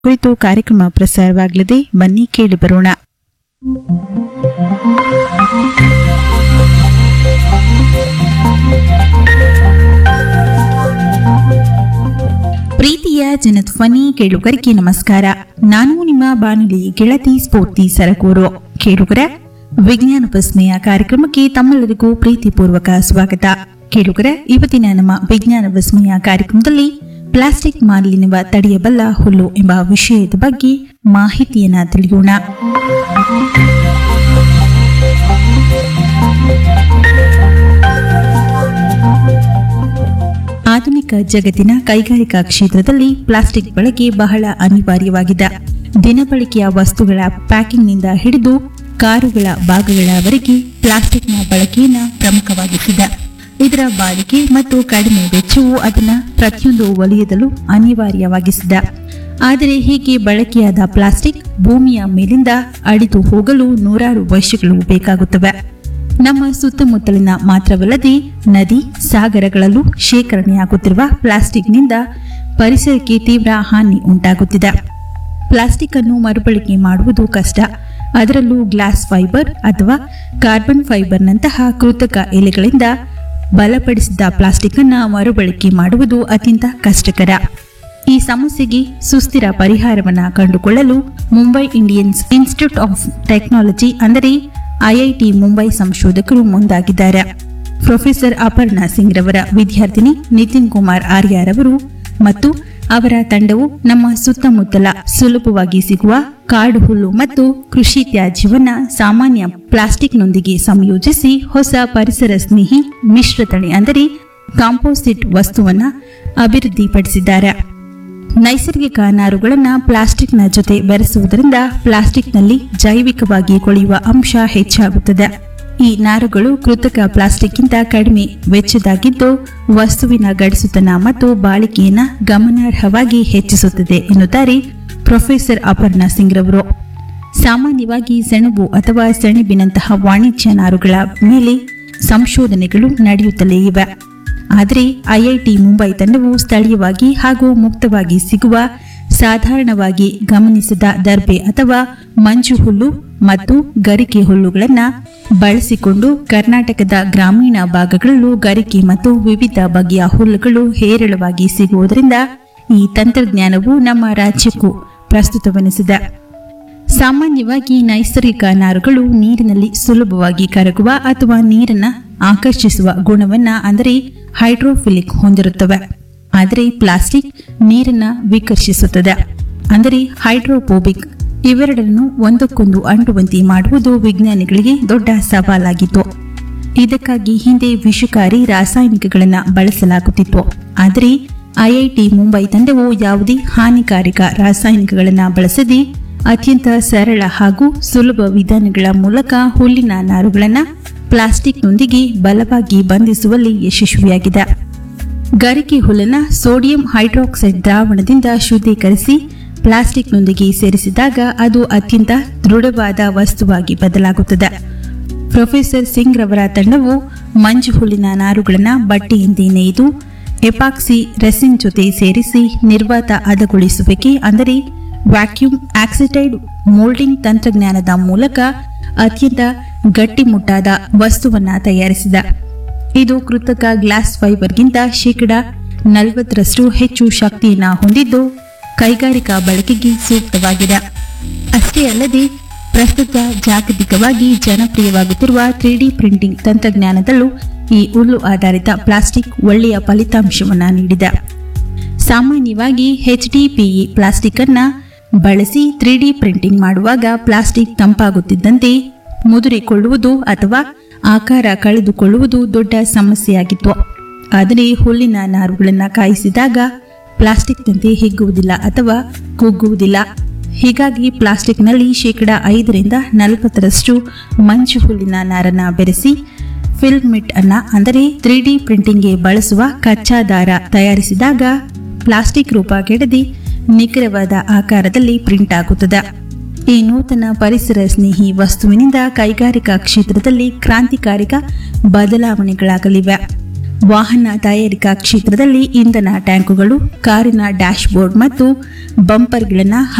ಕುರಿತು ಕಾರ್ಯಕ್ರಮ ಪ್ರಸಾರವಾಗಲಿದೆ ಬನ್ನಿ ಕೇಳಿ ಬರೋಣ ಪ್ರೀತಿಯ ಜನಧ್ವನಿ ಕೇಳುಗರಿಗೆ ನಮಸ್ಕಾರ ನಾನು ನಿಮ್ಮ ಬಾನುಲಿ ಗೆಳತಿ ಸ್ಫೂರ್ತಿ ಸರಗೂರು ಕೇಳುಗರ ವಿಜ್ಞಾನ ವಿಸ್ಮಯ ಕಾರ್ಯಕ್ರಮಕ್ಕೆ ತಮ್ಮೆಲ್ಲರಿಗೂ ಪ್ರೀತಿಪೂರ್ವಕ ಸ್ವಾಗತ ಕೇಳುಗರ ಇವತ್ತಿನ ನಮ್ಮ ವಿಜ್ಞಾನ ವಿಸ್ಮಯ ಕಾರ್ಯಕ್ರಮದಲ್ಲಿ ಪ್ಲಾಸ್ಟಿಕ್ ಮಾಲಿನ್ಯವ ತಡೆಯಬಲ್ಲ ಹುಲ್ಲು ಎಂಬ ವಿಷಯದ ಬಗ್ಗೆ ಮಾಹಿತಿಯನ್ನ ತಿಳಿಯೋಣ ಆಧುನಿಕ ಜಗತ್ತಿನ ಕೈಗಾರಿಕಾ ಕ್ಷೇತ್ರದಲ್ಲಿ ಪ್ಲಾಸ್ಟಿಕ್ ಬಳಕೆ ಬಹಳ ಅನಿವಾರ್ಯವಾಗಿದೆ ದಿನಬಳಕೆಯ ವಸ್ತುಗಳ ಪ್ಯಾಕಿಂಗ್ನಿಂದ ಹಿಡಿದು ಕಾರುಗಳ ಭಾಗಗಳವರೆಗೆ ಪ್ಲಾಸ್ಟಿಕ್ನ ಬಳಕೆಯನ್ನು ಪ್ರಮುಖವಾಗಿಸಿದೆ ಇದರ ಬಾಳಿಕೆ ಮತ್ತು ಕಡಿಮೆ ವೆಚ್ಚವು ಅದನ್ನು ಪ್ರತಿಯೊಂದು ವಲಯದಲ್ಲೂ ಅನಿವಾರ್ಯವಾಗಿಸಿದೆ ಆದರೆ ಹೀಗೆ ಬಳಕೆಯಾದ ಪ್ಲಾಸ್ಟಿಕ್ ಭೂಮಿಯ ಮೇಲಿಂದ ಅಡಿದು ಹೋಗಲು ನೂರಾರು ವರ್ಷಗಳು ಬೇಕಾಗುತ್ತವೆ ನಮ್ಮ ಸುತ್ತಮುತ್ತಲಿನ ಮಾತ್ರವಲ್ಲದೆ ನದಿ ಸಾಗರಗಳಲ್ಲೂ ಶೇಖರಣೆಯಾಗುತ್ತಿರುವ ಪ್ಲಾಸ್ಟಿಕ್ನಿಂದ ಪರಿಸರಕ್ಕೆ ತೀವ್ರ ಹಾನಿ ಉಂಟಾಗುತ್ತಿದೆ ಪ್ಲಾಸ್ಟಿಕ್ ಅನ್ನು ಮರುಬಳಕೆ ಮಾಡುವುದು ಕಷ್ಟ ಅದರಲ್ಲೂ ಗ್ಲಾಸ್ ಫೈಬರ್ ಅಥವಾ ಕಾರ್ಬನ್ ಫೈಬರ್ನಂತಹ ಕೃತಕ ಎಲೆಗಳಿಂದ ಬಲಪಡಿಸಿದ ಪ್ಲಾಸ್ಟಿಕ್ ಅನ್ನು ಮರುಬಳಕೆ ಮಾಡುವುದು ಅತ್ಯಂತ ಕಷ್ಟಕರ ಈ ಸಮಸ್ಯೆಗೆ ಸುಸ್ಥಿರ ಪರಿಹಾರವನ್ನು ಕಂಡುಕೊಳ್ಳಲು Mumbai Indians institute of technology ಅಂದರೆ ಐಐಟಿ ಮುಂಬೈ ಸಂಶೋಧಕರು ಮುಂದಾಗಿದ್ದಾರೆ ಪ್ರೊಫೆಸರ್ ಅಪರ್ಣಾ ಸಿಂಗ್ ರವರ ವಿದ್ಯಾರ್ಥಿನಿ ನಿತಿನ್ ಕುಮಾರ್ ಆರ್ಯಾರವರು ಮತ್ತು ಅವರ ತಂಡವು ನಮ್ಮ ಸುತ್ತಮುತ್ತಲ ಸುಲಭವಾಗಿ ಸಿಗುವ ಕಾಡು ಹುಲ್ಲು ಮತ್ತು ಕೃಷಿ ತ್ಯಾಜ್ಯವನ್ನ ಸಾಮಾನ್ಯ ಪ್ಲಾಸ್ಟಿಕ್ನೊಂದಿಗೆ ಸಂಯೋಜಿಸಿ ಹೊಸ ಪರಿಸರ ಸ್ನೇಹಿ ಮಿಶ್ರತಳಿ ಅಂದರೆ ಕಾಂಪೋಸಿಟ್ ವಸ್ತುವನ್ನ ಅಭಿವೃದ್ಧಿಪಡಿಸಿದ್ದಾರೆ ನೈಸರ್ಗಿಕ ನಾರುಗಳನ್ನು ಪ್ಲಾಸ್ಟಿಕ್ನ ಜೊತೆ ಬೆರೆಸುವುದರಿಂದ ಪ್ಲಾಸ್ಟಿಕ್ನಲ್ಲಿ ಜೈವಿಕವಾಗಿ ಕೊಳೆಯುವ ಅಂಶ ಹೆಚ್ಚಾಗುತ್ತದೆ ಈ ನಾರುಗಳು ಕೃತಕ ಪ್ಲಾಸ್ಟಿಕ್ಗಿಂತ ಕಡಿಮೆ ವೆಚ್ಚದಾಗಿದ್ದು ವಸ್ತುವಿನ ಗಡಿಸುತನ ಮತ್ತು ಬಾಳಿಕೆಯನ್ನು ಗಮನಾರ್ಹವಾಗಿ ಹೆಚ್ಚಿಸುತ್ತದೆ ಎನ್ನುತ್ತಾರೆ ಪ್ರೊಫೆಸರ್ ಅಪರ್ಣಾ ಸಿಂಗ್ ರವರು ಸಾಮಾನ್ಯವಾಗಿ ಸೆಣಬು ಅಥವಾ ಸೆಣಬಿನಂತಹ ವಾಣಿಜ್ಯ ನಾರುಗಳ ಮೇಲೆ ಸಂಶೋಧನೆಗಳು ನಡೆಯುತ್ತಲೇ ಇವೆ ಆದರೆ ಐಐಟಿ ಮುಂಬೈ ತಂಡವು ಸ್ಥಳೀಯವಾಗಿ ಹಾಗೂ ಮುಕ್ತವಾಗಿ ಸಿಗುವ ಸಾಧಾರಣವಾಗಿ ಗಮನಿಸಿದ ದರ್ಬೆ ಅಥವಾ ಮಂಜು ಹುಲ್ಲು ಮತ್ತು ಗರಿಕೆ ಹುಲ್ಲುಗಳನ್ನು ಬಳಸಿಕೊಂಡು ಕರ್ನಾಟಕದ ಗ್ರಾಮೀಣ ಭಾಗಗಳಲ್ಲೂ ಗರಿಕೆ ಮತ್ತು ವಿವಿಧ ಬಗೆಯ ಹುಲ್ಲುಗಳು ಹೇರಳವಾಗಿ ಸಿಗುವುದರಿಂದ ಈ ತಂತ್ರಜ್ಞಾನವು ನಮ್ಮ ರಾಜ್ಯಕ್ಕೂ ಪ್ರಸ್ತುತವೆನಿಸಿದೆ ಸಾಮಾನ್ಯವಾಗಿ ನೈಸರ್ಗಿಕ ನಾರುಗಳು ನೀರಿನಲ್ಲಿ ಸುಲಭವಾಗಿ ಕರಗುವ ಅಥವಾ ನೀರನ್ನ ಆಕರ್ಷಿಸುವ ಗುಣವನ್ನ ಅಂದರೆ ಹೈಡ್ರೋಫಿಲಿಕ್ ಹೊಂದಿರುತ್ತವೆ ಆದರೆ ಪ್ಲಾಸ್ಟಿಕ್ ನೀರನ್ನ ವಿಕರ್ಷಿಸುತ್ತದೆ ಅಂದರೆ ಹೈಡ್ರೋಫೋಬಿಕ್ ಇವೆರಡನ್ನು ಒಂದಕ್ಕೊಂದು ಅಂಟುವಂತೆ ಮಾಡುವುದು ವಿಜ್ಞಾನಿಗಳಿಗೆ ದೊಡ್ಡ ಸವಾಲಾಗಿತ್ತು ಇದಕ್ಕಾಗಿ ಹಿಂದೆ ವಿಷಕಾರಿ ರಾಸಾಯನಿಕಗಳನ್ನು ಬಳಸಲಾಗುತ್ತಿತ್ತು ಆದರೆ ಐಐಟಿ ಮುಂಬೈ ತಂಡವು ಯಾವುದೇ ಹಾನಿಕಾರಕ ರಾಸಾಯನಿಕಗಳನ್ನು ಬಳಸದೆ ಅತ್ಯಂತ ಸರಳ ಹಾಗೂ ಸುಲಭ ವಿಧಾನಗಳ ಮೂಲಕ ಹುಲ್ಲಿನ ನಾರುಗಳನ್ನು ಪ್ಲಾಸ್ಟಿಕ್ನೊಂದಿಗೆ ಬಲವಾಗಿ ಬಂಧಿಸುವಲ್ಲಿ ಯಶಸ್ವಿಯಾಗಿದೆ ಗರಿಕೆ ಹುಲ್ಲನ್ನು ಸೋಡಿಯಂ ಹೈಡ್ರಾಕ್ಸೈಡ್ ದ್ರಾವಣದಿಂದ ಶುದ್ಧೀಕರಿಸಿ ಪ್ಲಾಸ್ಟಿಕ್ನೊಂದಿಗೆ ಸೇರಿಸಿದಾಗ ಅದು ಅತ್ಯಂತ ದೃಢವಾದ ವಸ್ತುವಾಗಿ ಬದಲಾಗುತ್ತದೆ ಪ್ರೊಫೆಸರ್ ಸಿಂಗ್ ರವರ ತಂಡವು ಮಂಜು ಹುಲ್ಲಿನ ನಾರುಗಳನ್ನು ಬಟ್ಟೆಯಿಂದ ನೇಯ್ದು ಎಪಾಕ್ಸಿ ರೆಸಿನ್ ಜೊತೆ ಸೇರಿಸಿ ನಿರ್ವಾತ ಹದಗೊಳಿಸುವಿಕೆ ಅಂದರೆ ವ್ಯಾಕ್ಯೂಮ್ ಆಕ್ಸಿಟೈಡ್ ಮೋಲ್ಡಿಂಗ್ ತಂತ್ರಜ್ಞಾನದ ಮೂಲಕ ಅತ್ಯಂತ ಗಟ್ಟಿಮುಟ್ಟಾದ ವಸ್ತುವನ್ನ ತಯಾರಿಸಿದ ಇದು ಕೃತಕ ಗ್ಲಾಸ್ ಫೈಬರ್ಗಿಂತ ಶೇಕಡ ನಲವತ್ತರಷ್ಟು ಹೆಚ್ಚು ಶಕ್ತಿಯನ್ನು ಹೊಂದಿದ್ದು ಕೈಗಾರಿಕಾ ಬಳಕೆಗೆ ಸೂಕ್ತವಾಗಿದೆ ಅಷ್ಟೇ ಅಲ್ಲದೆ ಪ್ರಸ್ತುತ ಜಾಗತಿಕವಾಗಿ ಜನಪ್ರಿಯವಾಗುತ್ತಿರುವ ತ್ರೀ ಡಿ ಪ್ರಿಂಟಿಂಗ್ ತಂತ್ರಜ್ಞಾನದಲ್ಲೂ ಈ ಹುಲ್ಲು ಆಧಾರಿತ ಪ್ಲಾಸ್ಟಿಕ್ ಒಳ್ಳೆಯ ಫಲಿತಾಂಶವನ್ನು ನೀಡಿದೆ ಸಾಮಾನ್ಯವಾಗಿ ಎಚ್ಡಿಪಿಇ ಪ್ಲಾಸ್ಟಿಕ್ ಅನ್ನ ಬಳಸಿ ತ್ರೀ ಡಿ ಪ್ರಿಂಟಿಂಗ್ ಮಾಡುವಾಗ ಪ್ಲಾಸ್ಟಿಕ್ ತಂಪಾಗುತ್ತಿದ್ದಂತೆ ಮುದುರಿಕೊಳ್ಳುವುದು ಅಥವಾ ಆಕಾರ ಕಳೆದುಕೊಳ್ಳುವುದು ದೊಡ್ಡ ಸಮಸ್ಯೆಯಾಗಿತ್ತು ಆದರೆ ಹುಲ್ಲಿನ ನಾರುಗಳನ್ನು ಕಾಯಿಸಿದಾಗ ಪ್ಲಾಸ್ಟಿಕ್ನಂತೆ ಹಿಗ್ಗುವುದಿಲ್ಲ ಅಥವಾ ಕುಗ್ಗುವುದಿಲ್ಲ ಹೀಗಾಗಿ ಪ್ಲಾಸ್ಟಿಕ್ನಲ್ಲಿ ಶೇಕಡ ಐದರಿಂದ ನಲವತ್ತರಷ್ಟು ಮಂಜು ಹುಲ್ಲಿನ ನಾರನ್ನ ಬೆರೆಸಿ ಫಿಲ್ಮಿಟ್ ಅನ್ನ ಅಂದರೆ ತ್ರೀ ಡಿ ಪ್ರಿಂಟಿಂಗ್ಗೆ ಬಳಸುವ ಕಚ್ಚಾ ದಾರ ತಯಾರಿಸಿದಾಗ ಪ್ಲಾಸ್ಟಿಕ್ ರೂಪ ಕೆಡದಿ ನಿಖರವಾದ ಆಕಾರದಲ್ಲಿ ಪ್ರಿಂಟ್ ಆಗುತ್ತದೆ ಈ ನೂತನ ಪರಿಸರ ಸ್ನೇಹಿ ವಸ್ತುವಿನಿಂದ ಕೈಗಾರಿಕಾ ಕ್ಷೇತ್ರದಲ್ಲಿ ಕ್ರಾಂತಿಕಾರಿಕ ಬದಲಾವಣೆಗಳಾಗಲಿವೆ ವಾಹನ ತಯಾರಿಕಾ ಕ್ಷೇತ್ರದಲ್ಲಿ ಇಂಧನ ಟ್ಯಾಂಕುಗಳು ಕಾರಿನ ಡ್ಯಾಶ್ಬೋರ್ಡ್ ಮತ್ತು ಬಂಪರ್ಗಳನ್ನು